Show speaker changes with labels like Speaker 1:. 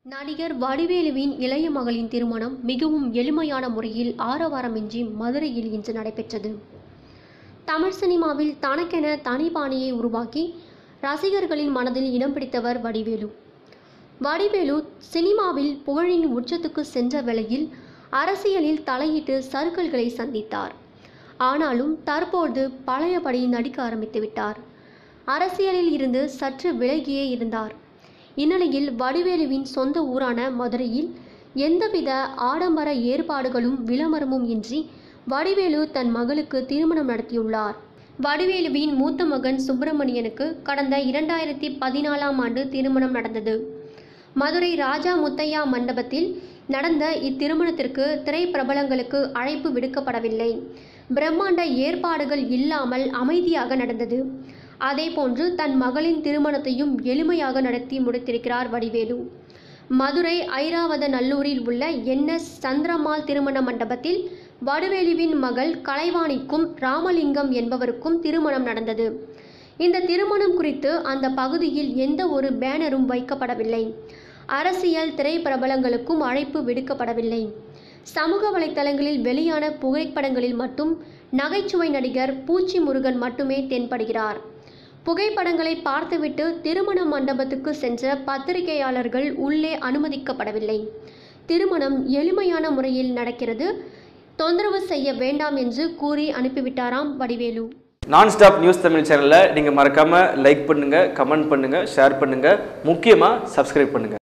Speaker 1: நடிகர் வடிவேலுவின் இளைய மகளின் திருமணம் மிகவும் எளிமையான முறையில் ஆரவாரமின்றி மதுரையில் இன்று நடைபெற்றது தமிழ் சினிமாவில் தனக்கென தனி பாணியை உருவாக்கி ரசிகர்களின் மனதில் இடம் பிடித்தவர் வடிவேலு வடிவேலு சினிமாவில் புகழின் உச்சத்துக்கு சென்ற வேளையில் அரசியலில் தலையிட்டு சறுக்கல்களை சந்தித்தார் ஆனாலும் தற்போது பழையபடி நடிக்க ஆரம்பித்து விட்டார் அரசியலில் இருந்து சற்று விலகியே இருந்தார் இந்நிலையில் வடிவேலுவின் சொந்த ஊரான மதுரையில் எந்தவித ஆடம்பர ஏற்பாடுகளும் விளம்பரமும் இன்றி வடிவேலு தன் மகளுக்கு திருமணம் நடத்தியுள்ளார் வடிவேலுவின் மூத்த மகன் சுப்பிரமணியனுக்கு கடந்த இரண்டாயிரத்தி பதினாலாம் ஆண்டு திருமணம் நடந்தது மதுரை ராஜா முத்தையா மண்டபத்தில் நடந்த இத்திருமணத்திற்கு திரைப்பிரபலங்களுக்கு அழைப்பு விடுக்கப்படவில்லை பிரம்மாண்ட ஏற்பாடுகள் இல்லாமல் அமைதியாக நடந்தது அதேபோன்று தன் மகளின் திருமணத்தையும் எளிமையாக நடத்தி முடித்திருக்கிறார் வடிவேலு மதுரை ஐராவத நல்லூரில் உள்ள என்எஸ் சந்திரமால் திருமண மண்டபத்தில் வடிவேலுவின் மகள் கலைவாணிக்கும் ராமலிங்கம் என்பவருக்கும் திருமணம் நடந்தது இந்த திருமணம் குறித்து அந்த பகுதியில் எந்த ஒரு பேனரும் வைக்கப்படவில்லை அரசியல் திரைப்பிரபலங்களுக்கும் அழைப்பு விடுக்கப்படவில்லை சமூக வலைத்தளங்களில் வெளியான புகைப்படங்களில் மட்டும் நகைச்சுவை நடிகர் பூச்சி முருகன் மட்டுமே தென்படுகிறார் புகைப்படங்களை பார்த்துவிட்டு திருமண மண்டபத்துக்கு சென்ற பத்திரிகையாளர்கள் உள்ளே அனுமதிக்கப்படவில்லை திருமணம் எளிமையான முறையில் நடக்கிறது தொந்தரவு செய்ய வேண்டாம் என்று கூறி அனுப்பிவிட்டாராம் வடிவேலு
Speaker 2: நான் ஸ்டாப் நியூஸ் தமிழ் சேனலை நீங்கள் மறக்காமல் லைக் பண்ணுங்கள் கமெண்ட் பண்ணுங்கள் ஷேர் பண்ணுங்கள் முக்கியமாக சப்ஸ்கிரைப் பண்ணுங்கள்